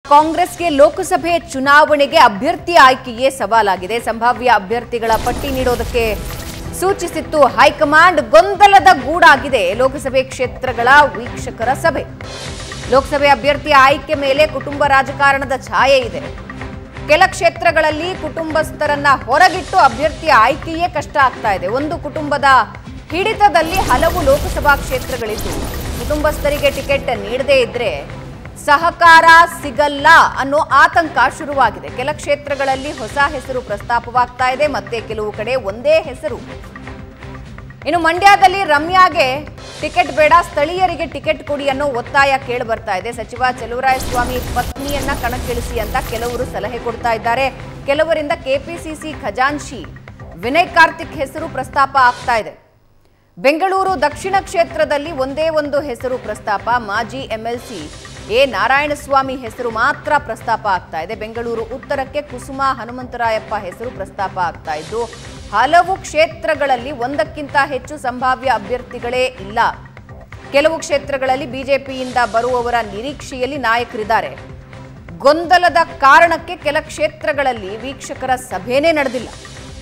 ಕಾಂಗ್ರೆಸ್ಗೆ ಲೋಕಸಭೆ ಚುನಾವಣೆಗೆ ಅಭ್ಯರ್ಥಿ ಆಯ್ಕೆಯೇ ಸವಾಲಾಗಿದೆ ಸಂಭಾವ್ಯ ಅಭ್ಯರ್ಥಿಗಳ ಪಟ್ಟಿ ನೀಡೋದಕ್ಕೆ ಸೂಚಿಸಿತ್ತು ಹೈಕಮಾಂಡ್ ಗೊಂದಲದ ಗೂಡಾಗಿದೆ ಲೋಕಸಭೆ ಕ್ಷೇತ್ರಗಳ ವೀಕ್ಷಕರ ಸಭೆ ಲೋಕಸಭೆ ಅಭ್ಯರ್ಥಿ ಆಯ್ಕೆ ಮೇಲೆ ಕುಟುಂಬ ರಾಜಕಾರಣದ ಛಾಯೆ ಇದೆ ಕೆಲ ಕ್ಷೇತ್ರಗಳಲ್ಲಿ ಕುಟುಂಬಸ್ಥರನ್ನ ಹೊರಗಿಟ್ಟು ಅಭ್ಯರ್ಥಿ ಆಯ್ಕೆಯೇ ಕಷ್ಟ ಆಗ್ತಾ ಇದೆ ಒಂದು ಕುಟುಂಬದ ಹಿಡಿತದಲ್ಲಿ ಹಲವು ಲೋಕಸಭಾ ಕ್ಷೇತ್ರಗಳಿದ್ದು ಕುಟುಂಬಸ್ಥರಿಗೆ ಟಿಕೆಟ್ ನೀಡದೇ ಇದ್ರೆ ಸಹಕಾರ ಸಿಗಲ್ಲ ಅನ್ನೋ ಆತಂಕ ಶುರುವಾಗಿದೆ ಕೆಲ ಕ್ಷೇತ್ರಗಳಲ್ಲಿ ಹೊಸ ಹೆಸರು ಪ್ರಸ್ತಾಪವಾಗ್ತಾ ಇದೆ ಮತ್ತೆ ಕೆಲವು ಕಡೆ ಒಂದೇ ಹೆಸರು ಇನ್ನು ಮಂಡ್ಯದಲ್ಲಿ ರಮ್ಯಾಗೆ ಟಿಕೆಟ್ ಬೇಡ ಸ್ಥಳೀಯರಿಗೆ ಟಿಕೆಟ್ ಕೊಡಿ ಅನ್ನೋ ಒತ್ತಾಯ ಕೇಳಿ ಬರ್ತಾ ಇದೆ ಸಚಿವ ಚಲುವರಾಯಸ್ವಾಮಿ ಪತ್ನಿಯನ್ನ ಕಣಕ್ಕಿಳಿಸಿ ಅಂತ ಕೆಲವರು ಸಲಹೆ ಕೊಡ್ತಾ ಇದ್ದಾರೆ ಕೆಲವರಿಂದ ಕೆಪಿಸಿಸಿ ಖಜಾನ್ಶಿ ವಿನಯ್ ಕಾರ್ತಿಕ್ ಹೆಸರು ಪ್ರಸ್ತಾಪ ಆಗ್ತಾ ಇದೆ ಬೆಂಗಳೂರು ದಕ್ಷಿಣ ಕ್ಷೇತ್ರದಲ್ಲಿ ಒಂದೇ ಒಂದು ಹೆಸರು ಪ್ರಸ್ತಾಪ ಮಾಜಿ ಎಂಎಲ್ಸಿ ಎ ನಾರಾಯಣಸ್ವಾಮಿ ಹೆಸರು ಮಾತ್ರ ಪ್ರಸ್ತಾಪ ಆಗ್ತಾ ಇದೆ ಬೆಂಗಳೂರು ಉತ್ತರಕ್ಕೆ ಕುಸುಮ ಹನುಮಂತರಾಯಪ್ಪ ಹೆಸರು ಪ್ರಸ್ತಾಪ ಆಗ್ತಾ ಇದ್ದು ಹಲವು ಕ್ಷೇತ್ರಗಳಲ್ಲಿ ಒಂದಕ್ಕಿಂತ ಹೆಚ್ಚು ಸಂಭಾವ್ಯ ಅಭ್ಯರ್ಥಿಗಳೇ ಇಲ್ಲ ಕೆಲವು ಕ್ಷೇತ್ರಗಳಲ್ಲಿ ಬಿಜೆಪಿಯಿಂದ ಬರುವವರ ನಿರೀಕ್ಷೆಯಲ್ಲಿ ನಾಯಕರಿದ್ದಾರೆ ಗೊಂದಲದ ಕಾರಣಕ್ಕೆ ಕೆಲ ಕ್ಷೇತ್ರಗಳಲ್ಲಿ ವೀಕ್ಷಕರ ಸಭೆನೇ ನಡೆದಿಲ್ಲ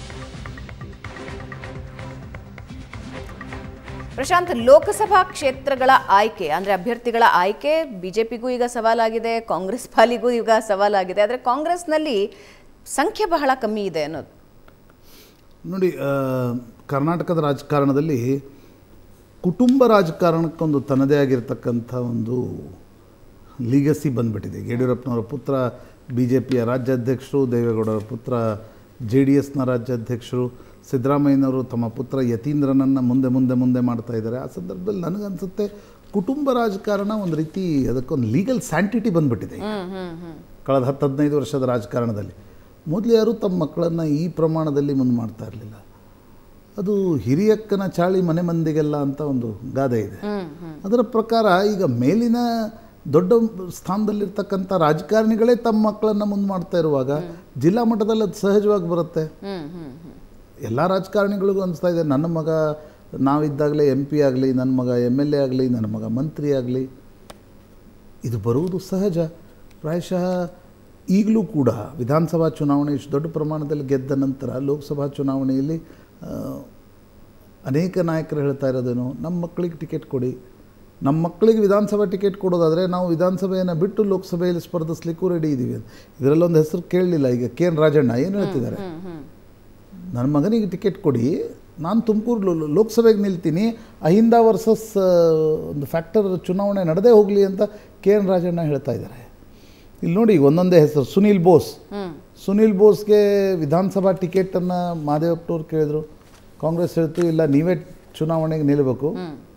ಪ್ರಶಾಂತ್ ಲೋಕಸಭಾ ಕ್ಷೇತ್ರಗಳ ಆಯ್ಕೆ ಅಂದ್ರೆ ಅಭ್ಯರ್ಥಿಗಳ ಆಯ್ಕೆ ಬಿಜೆಪಿಗೂ ಈಗ ಸವಾಲಾಗಿದೆ ಕಾಂಗ್ರೆಸ್ ಪಾಲಿಗೂ ಈಗ ಸವಾಲಾಗಿದೆ ಆದರೆ ಕಾಂಗ್ರೆಸ್ನಲ್ಲಿ ಸಂಖ್ಯೆ ಬಹಳ ಕಮ್ಮಿ ಇದೆ ಅನ್ನೋದು ನೋಡಿ ಆ, ಕರ್ನಾಟಕದ ರಾಜಕಾರಣದಲ್ಲಿ ಕುಟುಂಬ ರಾಜಕಾರಣಕ್ಕೊಂದು ತನ್ನದೇ ಆಗಿರ್ತಕ್ಕಂಥ ಒಂದು ಲೀಗಸಿ ಬಂದ್ಬಿಟ್ಟಿದೆ ಯಡಿಯೂರಪ್ಪನವರ ಪುತ್ರ ಬಿ ಜೆ ಪಿಯ ರಾಜ್ಯಾಧ್ಯಕ್ಷರು ದೇವೇಗೌಡರ ಪುತ್ರ ಜೆ ಡಿ ಎಸ್ನ ರಾಜ್ಯಾಧ್ಯಕ್ಷರು ಸಿದ್ದರಾಮಯ್ಯನವರು ತಮ್ಮ ಪುತ್ರ ಯತೀಂದ್ರನನ್ನು ಮುಂದೆ ಮುಂದೆ ಮುಂದೆ ಮಾಡ್ತಾ ಇದ್ದಾರೆ ಆ ಸಂದರ್ಭದಲ್ಲಿ ನನಗನ್ಸುತ್ತೆ ಕುಟುಂಬ ರಾಜಕಾರಣ ಒಂದು ರೀತಿ ಅದಕ್ಕೊಂದು ಲೀಗಲ್ ಸ್ಯಾಂಟಿಟಿ ಬಂದ್ಬಿಟ್ಟಿದೆ ಕಳೆದ ಹತ್ತು ಹದಿನೈದು ವರ್ಷದ ರಾಜಕಾರಣದಲ್ಲಿ ಮೊದಲು ಯಾರೂ ತಮ್ಮ ಮಕ್ಕಳನ್ನು ಈ ಪ್ರಮಾಣದಲ್ಲಿ ಮುಂದೆ ಮಾಡ್ತಾ ಇರಲಿಲ್ಲ ಅದು ಹಿರಿಯಕ್ಕನ ಚಾಳಿ ಮನೆ ಮಂದಿಗೆಲ್ಲ ಅಂತ ಒಂದು ಗಾದೆ ಇದೆ ಅದರ ಪ್ರಕಾರ ಈಗ ಮೇಲಿನ ದೊಡ್ಡ ಸ್ಥಾನದಲ್ಲಿರ್ತಕ್ಕಂಥ ರಾಜಕಾರಣಿಗಳೇ ತಮ್ಮ ಮಕ್ಕಳನ್ನು ಮುಂದೆ ಮಾಡ್ತಾ ಇರುವಾಗ ಜಿಲ್ಲಾ ಮಟ್ಟದಲ್ಲಿ ಅದು ಸಹಜವಾಗಿ ಬರುತ್ತೆ ಎಲ್ಲ ರಾಜಕಾರಣಿಗಳಿಗೂ ಅನಿಸ್ತಾ ಇದೆ ನನ್ನ ಮಗ ನಾವಿದ್ದಾಗಲೇ ಎಂ ಪಿ ಆಗಲಿ ನನ್ನ ಮಗ ಎಮ್ ಎಲ್ ಎ ಆಗಲಿ ನನ್ನ ಮಗ ಮಂತ್ರಿ ಆಗಲಿ ಇದು ಬರುವುದು ಸಹಜ ಪ್ರಾಯಶಃ ಈಗಲೂ ಕೂಡ ವಿಧಾನಸಭಾ ಚುನಾವಣೆ ಇಷ್ಟು ದೊಡ್ಡ ಪ್ರಮಾಣದಲ್ಲಿ ಗೆದ್ದ ನಂತರ ಲೋಕಸಭಾ ಚುನಾವಣೆಯಲ್ಲಿ ಆ, ಅನೇಕ ನಾಯಕರು ಹೇಳ್ತಾ ಇರೋದೇನು ನಮ್ಮ ಮಕ್ಕಳಿಗೆ ಟಿಕೆಟ್ ಕೊಡಿ ನಮ್ಮ ಮಕ್ಕಳಿಗೆ ವಿಧಾನಸಭಾ ಟಿಕೆಟ್ ಕೊಡೋದಾದರೆ ನಾವು ವಿಧಾನಸಭೆಯನ್ನು ಬಿಟ್ಟು ಲೋಕಸಭೆಯಲ್ಲಿ ಸ್ಪರ್ಧಿಸ್ಲಿಕ್ಕೂ ರೆಡಿ ಇದ್ದೀವಿ ಅಂತ ಇದರಲ್ಲೊಂದು ಹೆಸರು ಕೇಳಲಿಲ್ಲ ಈಗ ಕೆ ಎನ್ ರಾಜಣ್ಣ ಏನು ಹೇಳ್ತಿದ್ದಾರೆ ನನ್ನ ಮಗನಿಗೆ ಟಿಕೆಟ್ ಕೊಡಿ ನಾನು ತುಮಕೂರು ಲೋಕಸಭೆಗೆ ನಿಲ್ತೀನಿ ಅಹಿಂದ ವರ್ಸಸ್ ಒಂದು ಫ್ಯಾಕ್ಟರ್ ಚುನಾವಣೆ ನಡೆದೇ ಹೋಗಲಿ ಅಂತ ಕೆ ಎನ್ ರಾಜಣ್ಣ ಹೇಳ್ತಾ ಇದ್ದಾರೆ ಇಲ್ಲಿ ನೋಡಿ ಈಗ ಒಂದೊಂದೇ ಹೆಸರು ಸುನೀಲ್ ಬೋಸ್ ಸುನೀಲ್ ಬೋಸ್ಗೆ ವಿಧಾನಸಭಾ ಟಿಕೆಟನ್ನು ಮಾದೇವಪ್ಪನವ್ರು ಕೇಳಿದ್ರು ಕಾಂಗ್ರೆಸ್ ಹೇಳ್ತು ಇಲ್ಲ ನೀವೇ ಚುನಾವಣೆಗೆ ನಿಲ್ಲಬೇಕು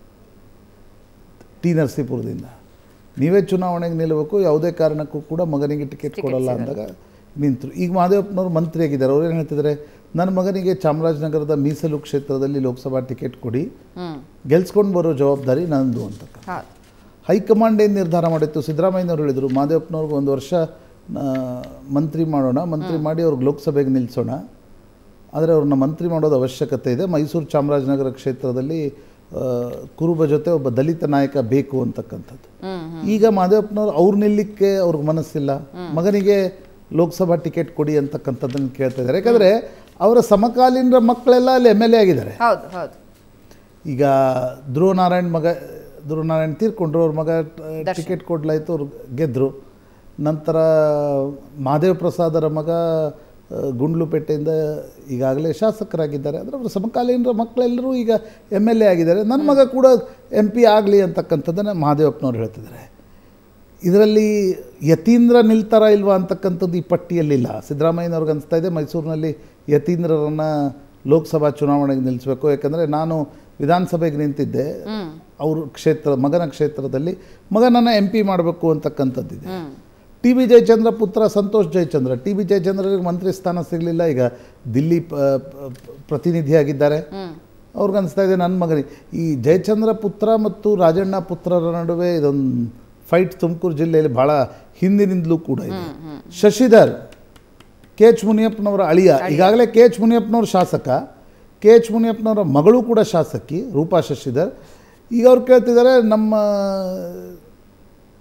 ಟಿ ನರಸೀಪುರದಿಂದ ನೀವೇ ಚುನಾವಣೆಗೆ ನಿಲ್ಲಬೇಕು ಯಾವುದೇ ಕಾರಣಕ್ಕೂ ಕೂಡ ಮಗನಿಗೆ ಟಿಕೆಟ್ ಕೊಡಲ್ಲ ಅಂದಾಗ ನಿಂತರು ಈಗ ಮಹದೇವಪ್ಪನವರು ಮಂತ್ರಿ ಆಗಿದ್ದಾರೆ ಅವ್ರು ಏನು ಹೇಳ್ತಿದ್ದಾರೆ ನನ್ನ ಮಗನಿಗೆ ಚಾಮರಾಜನಗರದ ಮೀಸಲು ಕ್ಷೇತ್ರದಲ್ಲಿ ಲೋಕಸಭಾ ಟಿಕೆಟ್ ಕೊಡಿ ಗೆಲ್ಸ್ಕೊಂಡು ಬರೋ ಜವಾಬ್ದಾರಿ ನಂದು ಅಂತ ಹೌದು ಹೈಕಮಾಂಡ್ ಏನು ನಿರ್ಧಾರ ಮಾಡಿತ್ತು ಸಿದ್ದರಾಮಯ್ಯನವರು ಹೇಳಿದರು ಮಾದೇವಪ್ಪನವ್ರಿಗೆ ಒಂದು ವರ್ಷ ಆ, ಮಂತ್ರಿ ಮಾಡೋಣ ಮಂತ್ರಿ ಮಾಡಿ ಅವ್ರಿಗೆ ಲೋಕಸಭೆಗೆ ನಿಲ್ಲಿಸೋಣ ಆದರೆ ಅವ್ರನ್ನ ಮಂತ್ರಿ ಮಾಡೋದು ಅವಶ್ಯಕತೆ ಇದೆ ಮೈಸೂರು ಚಾಮರಾಜನಗರ ಕ್ಷೇತ್ರದಲ್ಲಿ ಆ, ಕುರುಬ ಜೊತೆ ಒಬ್ಬ ದಲಿತ ನಾಯಕ ಬೇಕು ಅಂತಕ್ಕಂಥದ್ದು ಈಗ ಮಾದೇವಪ್ಪನವ್ರು ಅವ್ರು ನಿಲ್ಲಕ್ಕೆ ಅವ್ರಿಗೆ ಮನಸ್ಸಿಲ್ಲ ಮಗನಿಗೆ ಲೋಕಸಭಾ ಟಿಕೆಟ್ ಕೊಡಿ ಅಂತಕ್ಕಂಥದ್ದನ್ನು ಕೇಳ್ತಾ ಇದ್ದಾರೆ ಯಾಕಂದರೆ ಅವರ ಸಮಕಾಲೀನರ ಮಕ್ಕಳೆಲ್ಲ ಅಲ್ಲಿ ಎಮ್ ಎಲ್ ಎ ಆಗಿದ್ದಾರೆ ಹೌದು ಹೌದು ಈಗ ಧ್ರುವ ನಾರಾಯಣ್ ಮಗ ಧ್ರುವ ನಾರಾಯಣ್ ತೀರ್ಕೊಂಡ್ರು ಅವ್ರ ಮಗ ಟಿಕೆಟ್ ಕೊಡ್ಲಾಯ್ತು ಅವ್ರು ಗೆದ್ದರು ನಂತರ ಮಹಾದೇವ್ ಪ್ರಸಾದರ ಮಗ ಆ, ಗುಂಡ್ಲುಪೇಟೆಯಿಂದ ಈಗಾಗಲೇ ಶಾಸಕರಾಗಿದ್ದಾರೆ ಅಂದರೆ ಅವರ ಸಮಕಾಲೀನರ ಮಕ್ಕಳೆಲ್ಲರೂ ಈಗ ಎಮ್ ಎಲ್ ಎ ಆಗಿದ್ದಾರೆ ನನ್ನ ಮಗ ಕೂಡ ಎಂ ಪಿ ಆಗಲಿ ಅಂತಕ್ಕಂಥದ್ದನ್ನು ಮಹಾದೇವಪ್ಪನವ್ರು ಹೇಳ್ತಿದ್ದಾರೆ ಇದರಲ್ಲಿ ಯತೀಂದ್ರ ನಿಲ್ತಾರ ಇಲ್ವಾ ಅಂತಕ್ಕಂಥದ್ದು ಈ ಪಟ್ಟಿಯಲ್ಲಿಲ್ಲ ಸಿದ್ದರಾಮಯ್ಯನವ್ರಿಗೆ ಅನಿಸ್ತಾ ಇದೆ ಮೈಸೂರಿನಲ್ಲಿ ಯತೀಂದ್ರರನ್ನು ಲೋಕಸಭಾ ಚುನಾವಣೆಗೆ ನಿಲ್ಲಿಸಬೇಕು ಯಾಕಂದರೆ ನಾನು ವಿಧಾನಸಭೆಗೆ ನಿಂತಿದ್ದೆ ಅವ್ರ ಕ್ಷೇತ್ರ ಮಗನ ಕ್ಷೇತ್ರದಲ್ಲಿ ಮಗನನ್ನು ಎಂ ಪಿ ಮಾಡಬೇಕು ಅಂತಕ್ಕಂಥದ್ದಿದೆ ಟಿ ಬಿ ಜಯಚಂದ್ರ ಪುತ್ರ ಸಂತೋಷ್ ಜಯಚಂದ್ರ ಟಿ ಬಿ ಜಯಚಂದ್ರರಿಗೆ ಮಂತ್ರಿ ಸ್ಥಾನ ಸಿಗಲಿಲ್ಲ ಈಗ ದಿಲ್ಲಿ ಪ- ಪ- ಪ್ರತಿನಿಧಿಯಾಗಿದ್ದಾರೆ ಅವ್ರಿಗೆ ಅನಿಸ್ತಾ ಇದೆ ನನ್ನ ಮಗನಿಗೆ ಈ ಜಯಚಂದ್ರ ಪುತ್ರ ಮತ್ತು ರಾಜಣ್ಣ ಪುತ್ರರ ನಡುವೆ ಇದೊಂದು ಫೈಟ್ ತುಮಕೂರು ಜಿಲ್ಲೆಯಲ್ಲಿ ಭಾಳ ಹಿಂದಿನಿಂದಲೂ ಕೂಡ ಇದೆ ಶಶಿಧರ್ ಕೆ ಎಚ್ ಮುನಿಯಪ್ಪನವರ ಅಳಿಯ ಈಗಾಗಲೇ ಕೆ ಎಚ್ ಮುನಿಯಪ್ಪನವ್ರ ಶಾಸಕ ಕೆ ಎಚ್ ಮುನಿಯಪ್ಪನವರ ಮಗಳು ಕೂಡ ಶಾಸಕಿ ರೂಪಾ ಶಶಿಧರ್ ಈಗ ಅವ್ರು ಕೇಳ್ತಿದ್ದಾರೆ ನಮ್ಮ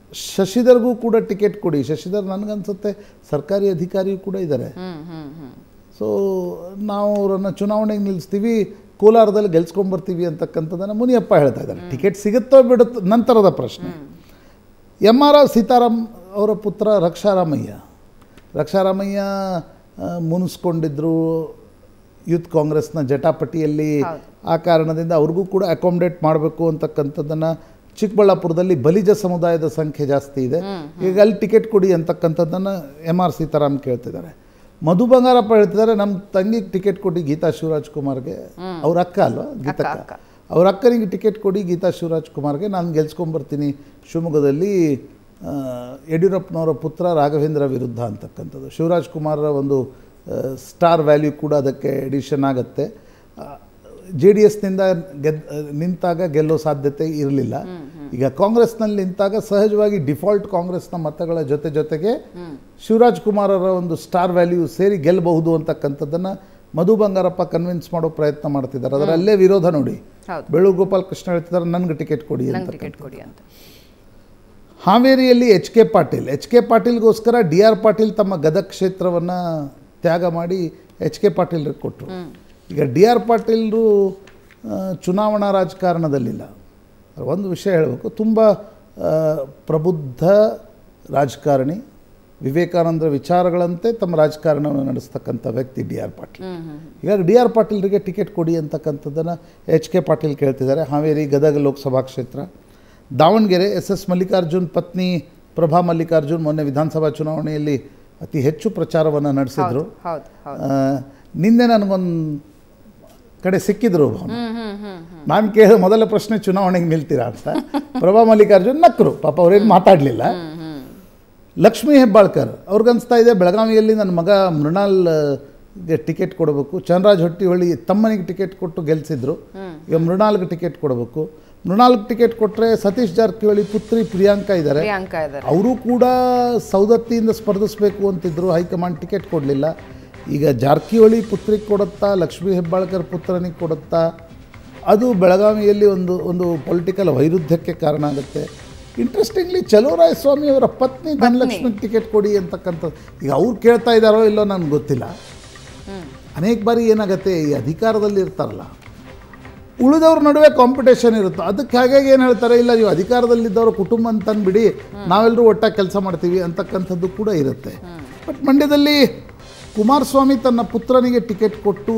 ಶಶಿಧರ್ಗೂ ಕೂಡ ಟಿಕೆಟ್ ಕೊಡಿ ಶಶಿಧರ್ ನನಗನ್ಸುತ್ತೆ ಸರ್ಕಾರಿ ಅಧಿಕಾರಿಯೂ ಕೂಡ ಇದ್ದಾರೆ ಹ್ಮ್ ಹ್ಮ್ ಹ್ಮ್ ಸೊ ನಾವು ಅವರನ್ನು ಚುನಾವಣೆಗೆ ನಿಲ್ಲಿಸ್ತೀವಿ ಕೋಲಾರದಲ್ಲಿ ಗೆಲ್ಸ್ಕೊಂಡ್ಬರ್ತೀವಿ ಅಂತಕ್ಕಂಥದ್ದನ್ನು ಮುನಿಯಪ್ಪ ಹೇಳ್ತಾ ಇದ್ದಾರೆ ಟಿಕೆಟ್ ಸಿಗುತ್ತೋ ಬಿಡುತ್ತೋ ನಂತರದ ಪ್ರಶ್ನೆ ಎಮ್ ಆರ್ ಆರ್ ಸೀತಾರಾಮ್ ಅವರ ಪುತ್ರ ರಕ್ಷಾರಾಮಯ್ಯ ರಕ್ಷಾರಾಮಯ್ಯ ಆ, ಮುನಿಸ್ಕೊಂಡಿದ್ರು ಯೂತ್ ಕಾಂಗ್ರೆಸ್ನ ಜಟಾಪಟಿಯಲ್ಲಿ ಹೌದು. ಆ ಕಾರಣದಿಂದ ಅವ್ರಿಗೂ ಕೂಡ ಅಕಾಮಿಡೇಟ್ ಮಾಡಬೇಕು ಅಂತಕ್ಕಂಥದ್ದನ್ನು ಚಿಕ್ಕಬಳ್ಳಾಪುರದಲ್ಲಿ ಬಲಿಜ ಸಮುದಾಯದ ಸಂಖ್ಯೆ ಜಾಸ್ತಿ ಇದೆ ಈಗ ಅಲ್ಲಿ ಟಿಕೆಟ್ ಕೊಡಿ ಅಂತಕ್ಕಂಥದ್ದನ್ನು ಎಮ್ ಆರ್ ಸೀತಾರಾಮ್ ಕೇಳ್ತಿದ್ದಾರೆ ಮಧು ಬಂಗಾರಪ್ಪ ಹೇಳ್ತಿದ್ದಾರೆ ನಮ್ಮ ತಂಗಿಗೆ ಟಿಕೆಟ್ ಕೊಡಿ ಗೀತಾ ಶಿವರಾಜ್ ಕುಮಾರ್ಗೆ ಅವ್ರ ಅಕ್ಕ ಅಲ್ವಾ ಗೀತಕ್ಕ ಅಕ್ಕ. ಅವ್ರ ಅಕ್ಕನಿಗೆ ಟಿಕೆಟ್ ಕೊಡಿ ಗೀತಾ ಶಿವರಾಜ್ ಕುಮಾರ್ಗೆ ನಾನು ಗೆಲ್ಸ್ಕೊಂಬರ್ತೀನಿ ಶಿವಮೊಗ್ಗದಲ್ಲಿ ಆ, ಯಡಿಯೂರಪ್ಪನವರ ಪುತ್ರ ರಾಘವೇಂದ್ರ ವಿರುದ್ಧ ಅಂತಕ್ಕಂಥದ್ದು ಶಿವರಾಜ್ ಕುಮಾರರ ಒಂದು ಸ್ಟಾರ್ ವ್ಯಾಲ್ಯೂ ಕೂಡ ಅದಕ್ಕೆ ಎಡಿಷನ್ ಆಗುತ್ತೆ ಜೆ ಡಿ ಎಸ್ನಿಂದ ಗೆದ್ ನಿಂತಾಗ ಗೆಲ್ಲೋ ಸಾಧ್ಯತೆ ಇರಲಿಲ್ಲ ಈಗ ಕಾಂಗ್ರೆಸ್ನಲ್ಲಿ ನಿಂತಾಗ ಸಹಜವಾಗಿ ಡಿಫಾಲ್ಟ್ ಕಾಂಗ್ರೆಸ್ನ ಮತಗಳ ಜೊತೆ ಜೊತೆಗೆ ಶಿವರಾಜ್ ಕುಮಾರರ ಒಂದು ಸ್ಟಾರ್ ವ್ಯಾಲ್ಯೂ ಸೇರಿ ಗೆಲ್ಲಬಹುದು ಅಂತಕ್ಕಂಥದ್ದನ್ನು ಮಧು ಬಂಗಾರಪ್ಪ ಕನ್ವಿನ್ಸ್ ಮಾಡೋ ಪ್ರಯತ್ನ ಮಾಡ್ತಿದ್ದಾರೆ ಅದರ ಅಲ್ಲೇ ವಿರೋಧ ನೋಡಿ ಹೌದು ಬೆಳೂರು ಗೋಪಾಲ್ ಕೃಷ್ಣ ಹೇಳ್ತಿದ್ದಾರೆ ನನಗೆ ಟಿಕೆಟ್ ಕೊಡಿ ನಂಗೆ ಅಂತ ಟಿಕೆಟ್ ಕೊಡಿ ಅಂತ ಹಾವೇರಿಯಲ್ಲಿ H K Patil H K ಪಾಟೀಲ್ಗೋಸ್ಕರ ಡಿ ಆರ್ ಪಾಟೀಲ್ ತಮ್ಮ ಗದಗ ಕ್ಷೇತ್ರವನ್ನು ತ್ಯಾಗ ಮಾಡಿ ಎಚ್ ಕೆ ಪಾಟೀಲ್ರಿಗೆ ಕೊಟ್ಟರು ಈಗ ಡಿ ಆರ್ ಪಾಟೀಲ್ರು ಆ, ಚುನಾವಣಾ ರಾಜಕಾರಣದಲ್ಲಿಲ್ಲ ಒಂದು ವಿಷಯ ಹೇಳಬೇಕು ತುಂಬ ಆ, ಪ್ರಬುದ್ಧ ರಾಜಕಾರಣಿ ವಿವೇಕಾನಂದರ ವಿಚಾರಗಳಂತೆ ತಮ್ಮ ರಾಜಕಾರಣವನ್ನು ನಡೆಸ್ತಕ್ಕಂಥ ವ್ಯಕ್ತಿ ಡಿ ಆರ್ ಪಾಟೀಲ್ ಹ್ಮ್ ಹ್ಮ್ ಹೀಗಾಗಿ ಡಿ ಆರ್ ಪಾಟೀಲ್ರಿಗೆ ಟಿಕೆಟ್ ಕೊಡಿ ಅಂತಕ್ಕಂಥದ್ದನ್ನು ಎಚ್ ಕೆ ಪಾಟೀಲ್ ಕೇಳ್ತಿದ್ದಾರೆ ಹಾವೇರಿ ಗದಗ ಲೋಕಸಭಾ ಕ್ಷೇತ್ರ ದಾವಣಗೆರೆ ಎಸ್ ಎಸ್ ಮಲ್ಲಿಕಾರ್ಜುನ್ ಪತ್ನಿ ಪ್ರಭಾ ಮಲ್ಲಿಕಾರ್ಜುನ್ ಮೊನ್ನೆ ವಿಧಾನಸಭಾ ಚುನಾವಣೆಯಲ್ಲಿ ಅತಿ ಹೆಚ್ಚು ಪ್ರಚಾರವನ್ನು ನಡೆಸಿದ್ರು ಹೌದು ಹೌದು ಆ, ನಿನ್ನೆ ನನಗೊಂದು ಕಡೆ ಸಿಕ್ಕಿದ್ರು ಭಾವನ ಹ್ಮ್ ಹ್ಮ್ ಹ್ಮ್ ಹ್ಮ್ ನಾನು ಕೇಳಿದ ಮೊದಲ ಪ್ರಶ್ನೆ ಚುನಾವಣೆಗೆ ನಿಲ್ತೀರಾ ಅಂತ ಪ್ರಭಾ ಮಲ್ಲಿಕಾರ್ಜುನ್ ನಕ್ಕರು ಪಾಪ ಅವ್ರೇನು ಮಾತಾಡಲಿಲ್ಲ ಹ್ಮ್ ಹ್ಮ್ ಲಕ್ಷ್ಮೀ ಹೆಬ್ಬಾಳ್ಕರ್ ಅವ್ರಿಗನ್ಸ್ತಾ ಇದೆ ಬೆಳಗಾವಿಯಲ್ಲಿ ನನ್ನ ಮಗ ಮೃಣಾಲ್ ಗೆ ಟಿಕೆಟ್ ಕೊಡಬೇಕು ಚಂದ್ರರಾಜ್ ಹೊಟ್ಟಿಹೊಳಿ ತಮ್ಮನಿಗೆ ಟಿಕೆಟ್ ಕೊಟ್ಟು ಗೆಲ್ಲಿಸಿದ್ರು ಈಗ ಮೃಣಾಲ್ಗೆ ಟಿಕೆಟ್ ಕೊಡಬೇಕು ಮೃಣಾಲ್ಗೆ ಟಿಕೆಟ್ ಕೊಟ್ಟರೆ ಸತೀಶ್ ಜಾರಕಿಹೊಳಿ ಪುತ್ರಿ ಪ್ರಿಯಾಂಕಾ ಇದ್ದಾರೆ ಪ್ರಿಯಾಂಕಾ ಇದ್ದಾರೆ ಅವರು ಕೂಡ ಸೌದತ್ತಿಯಿಂದ ಸ್ಪರ್ಧಿಸಬೇಕು ಅಂತಿದ್ರು ಹೈಕಮಾಂಡ್ ಟಿಕೆಟ್ ಕೊಡಲಿಲ್ಲ ಈಗ ಜಾರಕಿಹೊಳಿ ಪುತ್ರಿಗೆ ಕೊಡುತ್ತಾ ಲಕ್ಷ್ಮೀ ಹೆಬ್ಬಾಳ್ಕರ್ ಪುತ್ರನಿಗೆ ಕೊಡುತ್ತಾ ಅದು ಬೆಳಗಾವಿಯಲ್ಲಿ ಒಂದು ಒಂದು ಪೊಲಿಟಿಕಲ್ ವೈರುಧ್ಯಕ್ಕೆ ಕಾರಣ ಆಗುತ್ತೆ ಇಂಟ್ರೆಸ್ಟಿಂಗ್ಲಿ ಚಲೋರಾಯ ಸ್ವಾಮಿ ಅವರ ಪತ್ನಿ ಧನಲಕ್ಷ್ಮಿಗೆ ಟಿಕೆಟ್ ಕೊಡಿ ಅಂತಕ್ಕಂಥದ್ದು ಈಗ ಅವ್ರು ಕೇಳ್ತಾ ಇದ್ದಾರೋ ಇಲ್ಲೋ ನನಗೆ ಗೊತ್ತಿಲ್ಲ ಹ್ಮ್ ಅನೇಕ ಬಾರಿ ಏನಾಗುತ್ತೆ ಈ ಅಧಿಕಾರದಲ್ಲಿ ಇರ್ತಾರಲ್ಲ ಉಳಿದವ್ರ ನಡುವೆ ಕಾಂಪಿಟೇಷನ್ ಇರುತ್ತೆ ಅದಕ್ಕೆ ಹಾಗಾಗಿ ಏನು ಹೇಳ್ತಾರೆ ಇಲ್ಲ ನೀವು ಅಧಿಕಾರದಲ್ಲಿದ್ದವರು ಕುಟುಂಬ ಅಂತ ಅಂದ್ಬಿಡಿ ನಾವೆಲ್ಲರೂ ಒಟ್ಟಾಗಿ ಕೆಲಸ ಮಾಡ್ತೀವಿ ಅಂತಕ್ಕಂಥದ್ದು ಕೂಡ ಇರುತ್ತೆ ಬಟ್ ಮಂಡ್ಯದಲ್ಲಿ ಕುಮಾರಸ್ವಾಮಿ ತನ್ನ ಪುತ್ರನಿಗೆ ಟಿಕೆಟ್ ಕೊಟ್ಟು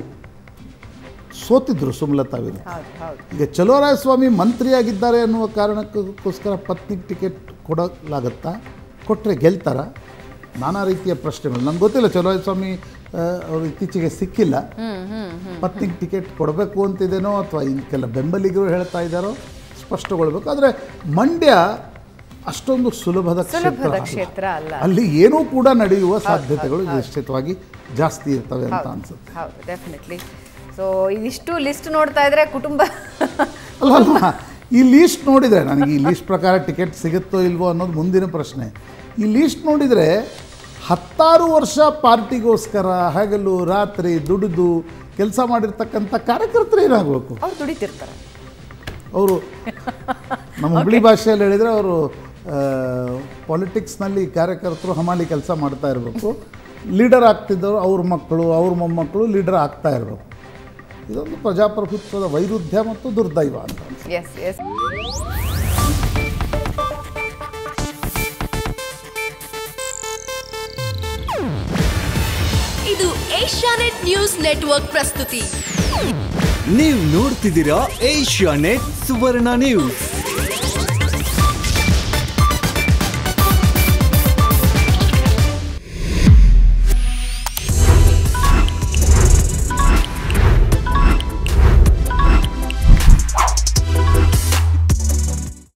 ಸೋತಿದ್ರು ಸುಮಲತಾ ವಿರುದ್ಧ ಹೌದು ಹೌದು ಈಗ ಚಲೋರಾಯಸ್ವಾಮಿ ಮಂತ್ರಿಯಾಗಿದ್ದಾರೆ ಅನ್ನುವ ಕಾರಣಕ್ಕೋಸ್ಕರ ಪತ್ನಿಗೆ ಟಿಕೆಟ್ ಕೊಡಲಾಗತ್ತಾ ಕೊಟ್ಟರೆ ಗೆಲ್ತಾರ ನಾನಾ ರೀತಿಯ ಪ್ರಶ್ನೆಗಳು ನನಗೆ ಗೊತ್ತಿಲ್ಲ ಚಲೋರಾಯಸ್ವಾಮಿ ಆ, ಅವರು ಇತ್ತೀಚೆಗೆ ಸಿಕ್ಕಿಲ್ಲ ಹ್ಮ್ ಹ್ಮ್ ಹ್ಮ್ ಪತ್ನಿಗೆ ಟಿಕೆಟ್ ಕೊಡಬೇಕು ಅಂತಿದೇನೋ ಅಥವಾ ಇನ್ನು ಕೆಲ ಬೆಂಬಲಿಗರು ಹೇಳ್ತಾ ಇದ್ದಾರೋ ಸ್ಪಷ್ಟಗೊಳ್ಬೇಕು ಆದರೆ ಮಂಡ್ಯ ಅಷ್ಟೊಂದು ಸುಲಭದ ಕ್ಷೇತ್ರ ಸುಲಭದ ಅಲ್ಲ. ಕ್ಷೇತ್ರ ಅಲ್ಲ ಅಲ್ಲಿ ಏನೂ ಕೂಡ ನಡೆಯುವ ಸಾಧ್ಯತೆಗಳು ನಿಶ್ಚಿತವಾಗಿ ಜಾಸ್ತಿ ಇರ್ತವೆ ಅಂತ ಅನ್ಸುತ್ತೆ ಹೌದು ಡೆಫಿನೆಟ್ಲಿ ಸೊ ಇದಿಷ್ಟು ಲಿಸ್ಟ್ ನೋಡ್ತಾ ಇದ್ರೆ ಕುಟುಂಬ ಅಲ್ಲ ಅಲ್ಲ ಈ ಲೀಸ್ಟ್ ನೋಡಿದರೆ ನನಗೆ ಈ ಲೀಸ್ಟ್ ಪ್ರಕಾರ ಟಿಕೆಟ್ ಸಿಗುತ್ತೋ ಇಲ್ವೋ ಅನ್ನೋದು ಮುಂದಿನ ಪ್ರಶ್ನೆ ಈ ಲೀಸ್ಟ್ ನೋಡಿದರೆ ಹತ್ತಾರು ವರ್ಷ ಪಾರ್ಟಿಗೋಸ್ಕರ ಹಗಲು ರಾತ್ರಿ ದುಡಿದು ಕೆಲಸ ಮಾಡಿರ್ತಕ್ಕಂಥ ಕಾರ್ಯಕರ್ತರು ಏನಾಗಬೇಕು ಅವ್ರು ದುಡಿತಿರ್ತಾರೆ ಅವರು ನಮ್ಮ ಹುಬ್ಳಿ ಭಾಷೆಯಲ್ಲಿ ಹೇಳಿದರೆ ಅವರು ಪಾಲಿಟಿಕ್ಸ್ನಲ್ಲಿ ಕಾರ್ಯಕರ್ತರು ಹಮಾಲಿ ಕೆಲಸ ಮಾಡ್ತಾ ಇರಬೇಕು ಲೀಡರ್ ಆಗ್ತಿದ್ದವರು ಅವ್ರ ಮಕ್ಕಳು ಅವ್ರ ಮೊಮ್ಮಕ್ಕಳು ಲೀಡರ್ ಆಗ್ತಾ ಇರಬೇಕು ಇದೊಂದು ಪ್ರಜಾಪ್ರಭುತ್ವದ ವೈರುಧ್ಯ ಮತ್ತು ದುರ್ದೈವ ಅಂತ ಅನ್ಸುತ್ತೆ. ಎಸ್ ಎಸ್ ಇದು ಏಷ್ಯಾನೆಟ್ ನ್ಯೂಸ್ ನೆಟ್ವರ್ಕ್ ಪ್ರಸ್ತುತಿ ನೀವು ನೋಡ್ತಿದ್ದೀರಾ ಏಷ್ಯಾ ನೆಟ್ ಸುವರ್ಣ ನ್ಯೂಸ್